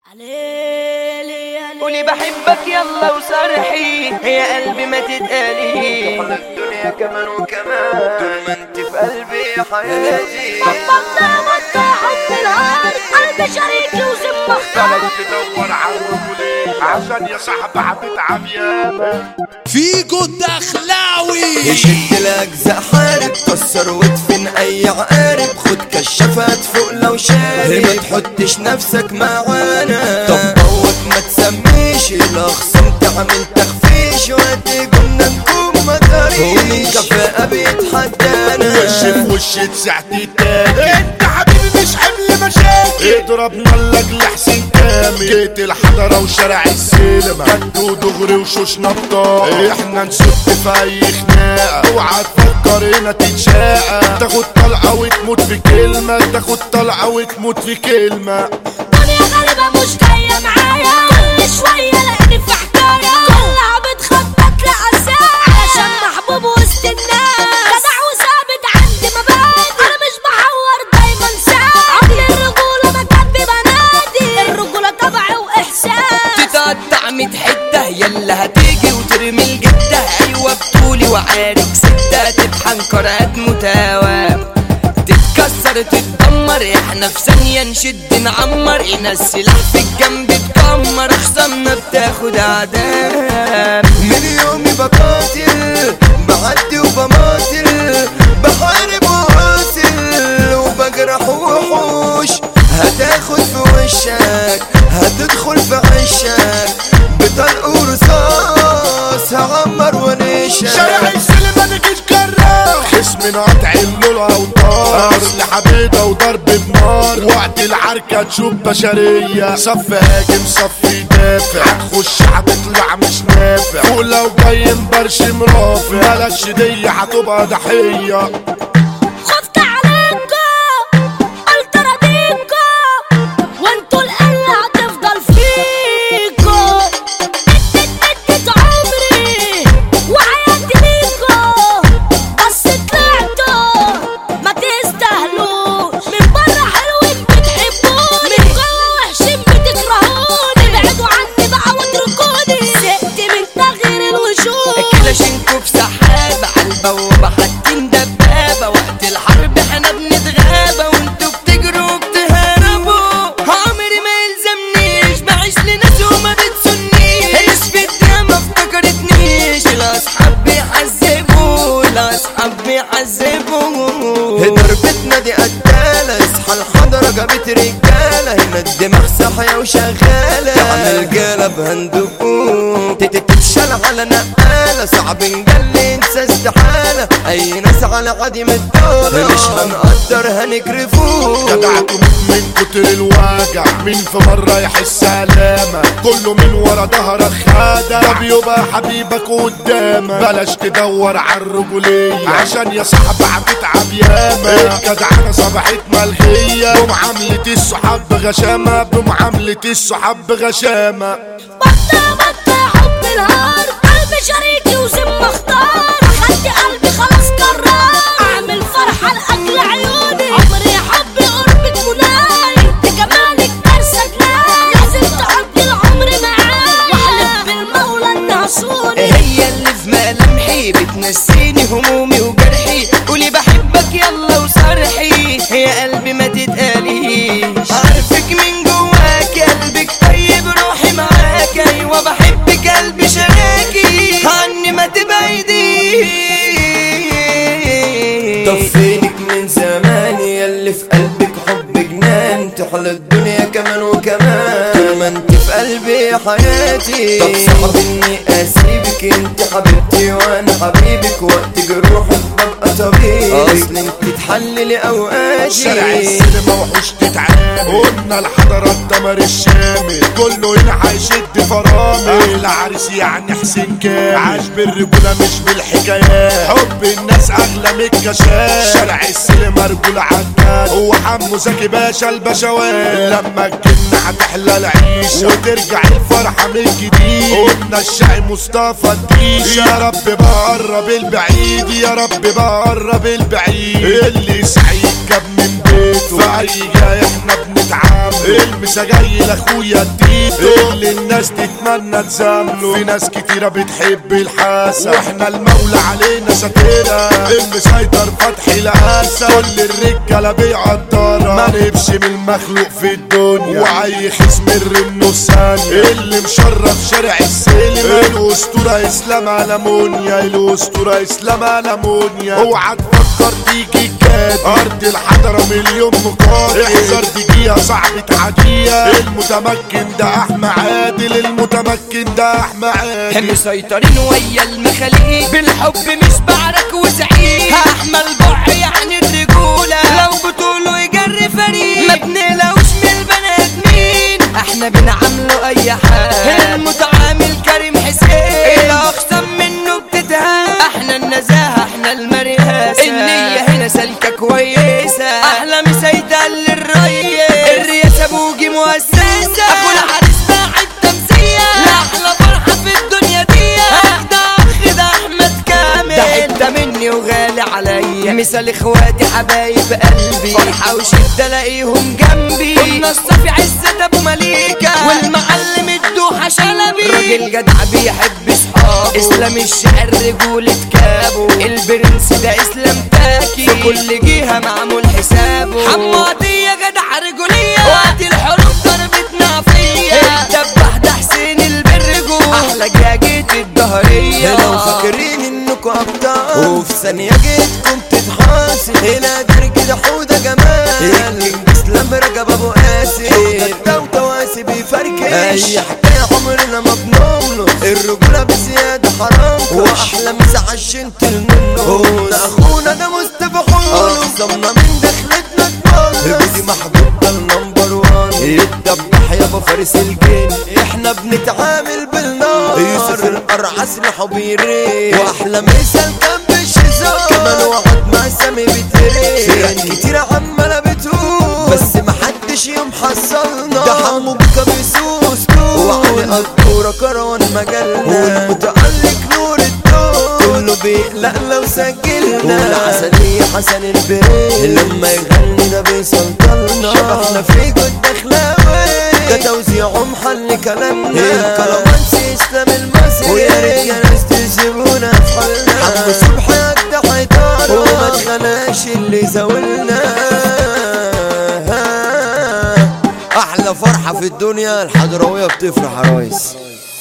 قولي بحبك يلا وصرحي يا قلبي ما تتقالي الدنيا كمان وكمان طول ما انت في قلبي حياتي بطلنا مطلع حب الهار قلبي شريكي وزم مختار بلاش تدور على الرجولين عشان يا صاحبي هتتعب ياما فيجو الدخلاوي يشد الاجزاء حارب كسر وادفن اي عقارب خد كشافات فوق لو شارب ما تحطش نفسك معانا طب بوك ما تسميش الاخصام تعمل تخفيش وقت قلنا نكون ما تاريش ومن كفاءة بيتحدانا وش في وش تساعتي تاني انت حبيبي مش حمل مشاكل اضربنا لاجل حسين كامل جيت الحضرة وشارع السينما كدو دغري وشوش نبطة احنا نسد في اي خناقة اوعى تفكر هنا تتشاقى تاخد طلقة وتموت في كلمة تاخد طلقة وتموت في كلمة دنيا غالبة مش جاية معايا كل شوية لقيني في حكاية كلها بتخبط لأساء علشان محبوب وسط الناس جدع وثابت عندي مبادئ أنا مش بحور دايما ساعة عقل الرجولة ما كان ببنادي الرجولة طبع وإحساس تتقطع ميت حتة يلا هتيجي وترمي الجدة أيوة بطولي وعارك ستة تبحن كرات متاوى تتكسر تتدمر احنا في ثانية نشد نعمر هنا السلاح في الجنب تكمر خصمنا بتاخد عذاب من يومي بقاتل بعدي وبماطل بحارب وقاتل وبجرح وحوش هتاخد في وشك هتدخل في عشك بطلق ورصاص هعمر ونشك شارع السينما نجيش كرار خصم قطع اللول اوتار اسلحه بيضه وضرب بنار وقت العركه تشوف بشريه صف هاجم صف يدافع هتخش هتطلع مش نافع فوق لو جاي مبرشم رافع مالكش دي هتبقى ضحيه خفت عليكم قلت راضيكم وانتوا القلة هتفضل فيكم ادت ادت عمري وحياتي ليكم بس طلعتوا ما تستاهلوش من بره حلوين بتحبوني من جوه وحشين بتكرهوني ابعدوا عني بقى واتركوني زهقت من تغيير الوشوش كلاشينكو في سحابة عالبوابة حاطين دبابة وقت الحرب احنا بنتغابى وانتوا بتجروا وبتهربوا عمري ما يلزمنيش بعيش لناس وما بتسنيش ناس في الدنيا ما افتكرتنيش الاصحاب بيعذبوا الاصحاب بيعذبوا ضربتنا دي قتالة اصحى الحضرة جابت رجالة هنا الدماغ صاحية وشغالة تعمل جلب هندقوم تتشال على نقالة صعب نجلي انسى استحالة اي ناس على عديم الدولة مش هنقدر هنكرفوه جدعكم من كتر الوجع مين في مرة يحس علامة كله من ورا ظهرك خادع طب يبقى حبيبك قدامك بلاش تدور على الرجولية عشان يا صاحبي هتتعب ياما الجدعنة صبحت ملهية بمعاملة الصحاب بغشامة بمعاملة الصحاب بغشامة بطة بطة حب الهار قلبي شريكي وزم مختار خدت قلبي خلاص قرار اعمل فرحة لأجل عيوني عمري حبي قربك مناي انت جمالك درسك ناي لازم تقضي العمر معاي واحلف بالمولى انها صوني هي اللي في ملامحي بتنسيني همومي وجرحي قولي بحبك يلا وصرحي يا قلبي ما تتقاليش عارفك من جواك قلبك طيب روحي معاك ايوه بحبك قلبي شراكي عني ما تبعديش طب فينك من زمان ياللي في قلبك حب جنان تحلى الدنيا كمان وكمان طول ما انت في قلبي حياتي طب صعب اني اسيبك انت حبيبتي وانا حبيبك وقت جروحك ببقى طبيب اصل انت تحللي اوقاتي شارع السينما وحوش تتعامل قلنا الحضرة الدمر الشامل كله هنا هيشد فرامل العريس يعني حسين كامل عاش بالرجولة مش بالحكايات حب الناس اغلى من الكشاف شارع السينما رجولة عداد هو حمو زكي باشا البشوات لما الجنة هتحلى العيش وترجع الفرحة من جديد قلنا الشاعر مصطفى الديش يا رب بقرب البعيد يا رب بقرب يقرب البعيد اللي سعيد جاب من بيته فأيجا احنا بنتعامل المسا جاي لاخويا التيتو اللي الناس تتمنى تزامله في ناس كتيرة بتحب الحاسة واحنا المولى علينا ساترة المسيطر فتحي الاسد كل الرجالة بيقدرها ما نبش من المخلوق في الدنيا وعي خصم الرنو الثانية اللي مشرف شارع السلم الاسطورة اسلام علمونيا الاسطورة اسلام علمونيا اوعى تفكر تيجي الجاد ارض الحضرة مليون مقاتل احذر تجيها صعب تعديها المتمكن ده احمى عادل المتمكن ده احمى عادل مسيطرين ويا المخاليق بالحب مش بعرك وزعيق احمى البع يعني الرجولة لو بطوله يجري فريق ما بنقلقوش من البني ادمين احنا بنعامله اي حاجة المتعامل كريم حسين الاقسم منه بتتهان احنا النزاهة احنا المرياسة النية هنا سالكة كويسة احلى مسيطر للريس الرياسة بوجي مؤسسة اخو العريس باعت تمثيل لا احلى فرحة في الدنيا دي اخدع اخد احمد كامل ده حتة مني وغالي عليا مثال اخواتي حبايب قلبي فرحة وشدة الاقيهم جنبي والنصة في عزة ابو مليكة والمعلم الدوحة شلبي راجل جدع بيحب صحابه اسلام الشعر رجولة كابو البرنس ده اسلام تاكي في كل جهة معمول حسابه حمادية جدع رجولية وقت الحروب ضربتنا فيا الدبح ده حسين البرجو احلى جاجة الدهرية لو فاكرين انكم ابطال وفي ثانية جيتكم تتحاسب هنا درج ده حودة جمال الكينج اسلام رجب ابو قاسم حودة وتواسي بيفركش اي حكاية عمرنا ما بنملص الرجولة بزيادة حرام واحلى مسا عشنت المنه اخونا ده مصطفى حول اخصمنا من دخلتنا تبص ودي محبوب ده النمبر وان يتدبح يابا فارس الجن احنا بنتعامل بالنار يوسف القرع اسلحه بيريح واحلى مثال كان بالشيزان كمان وعد مع سامي بتريح فرق كتير عمالة بتقول بس محدش يوم حصلنا ده حمو بكا بيسوس وعلي قدورة كروان مجالنا والمتألق نور الدول كله بيقلق لو سجلنا والعسلية حسن البريد لما يغني ده بيسلطلنا شبحنا في جد دخلاوي ده توزيعه محل كلامنا الكلامانسي اسلام المصري ويا ريت يا ناس تسيبونا في حالنا حمو صبحي قد حيطان وما تخلاش اللي زاولنا احلى فرحة في الدنيا الحضراوية بتفرح يا ريس